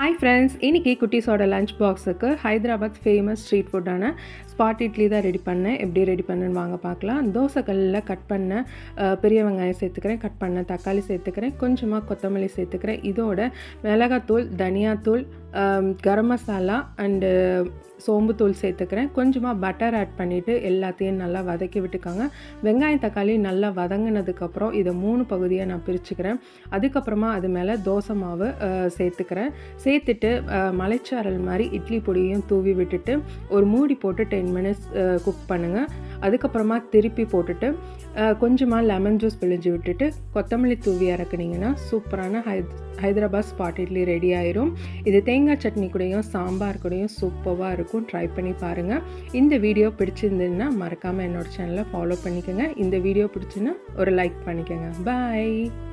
hi friends இன்றைக்கி குட்டீஸோட lunch பாக்ஸுக்கு ஹைதராபாத் ஃபேமஸ் ஸ்ட்ரீட் ஃபுட்டான ஸ்பாட் இட்லி தான் ரெடி பண்ணேன் எப்படி ரெடி பண்ணேன்னு வாங்க பார்க்கலாம் தோசைக்கல்லில் கட் பண்ண அஹ், பெரிய வெங்காயம் சேர்த்துக்கிறேன் கட் பண்ண தக்காளி சேர்த்துக்கிறேன் கொஞ்சமாக கொத்தமல்லி சேர்த்துக்கிறேன் இதோட மிளகாத்தூள் தனியாத்தூள் அம், கரம் மசாலா அண்டு சோம்புத்தூள் சேர்த்துக்கிறேன் கொஞ்சமாக பட்டர் ஆட் பண்ணிவிட்டு எல்லாத்தையும் நல்லா வதக்கி விட்டுக்காங்க வெங்காயம் தக்காளி நல்லா வதங்கினதுக்கப்புறம் இதை மூணு பகுதியாக நான் பிரிச்சுக்கிறேன் அதுக்கப்புறமா அது மேலே தோசை மாவு அஹ், சேர்த்துக்கிறேன் சேர்த்துட்டு அஹ், மலைச்சாரல் மாதிரி இட்லி பொடியையும் தூவி விட்டுட்டு ஒரு மூடி போட்டு டென் மினிட்ஸ் குக் பண்ணுங்கள் அதுக்கப்புறமா திருப்பி போட்டுட்டு அஹ், கொஞ்சமாக லெமன் ஜூஸ் பிழிஞ்சு விட்டுட்டு கொத்தமல்லி தூவி இறக்குனீங்கன்னா சூப்பரான ஹைத் ஹைதராபாத் ஸ்பாட் இட்லி ரெடி ஆயிரும் இது தேங்காய் சட்னி கூடயும் சாம்பார் கூடயும் சூப்பராக இருக்கும் ட்ரை பண்ணி பாருங்கள் இந்த வீடியோ பிடிச்சிருந்ததுன்னா மறக்காமல் என்னோட சேனலை ஃபாலோ பண்ணிக்கோங்க இந்த வீடியோ பிடிச்சுன்னா ஒரு லைக் பண்ணிக்கோங்க பாய்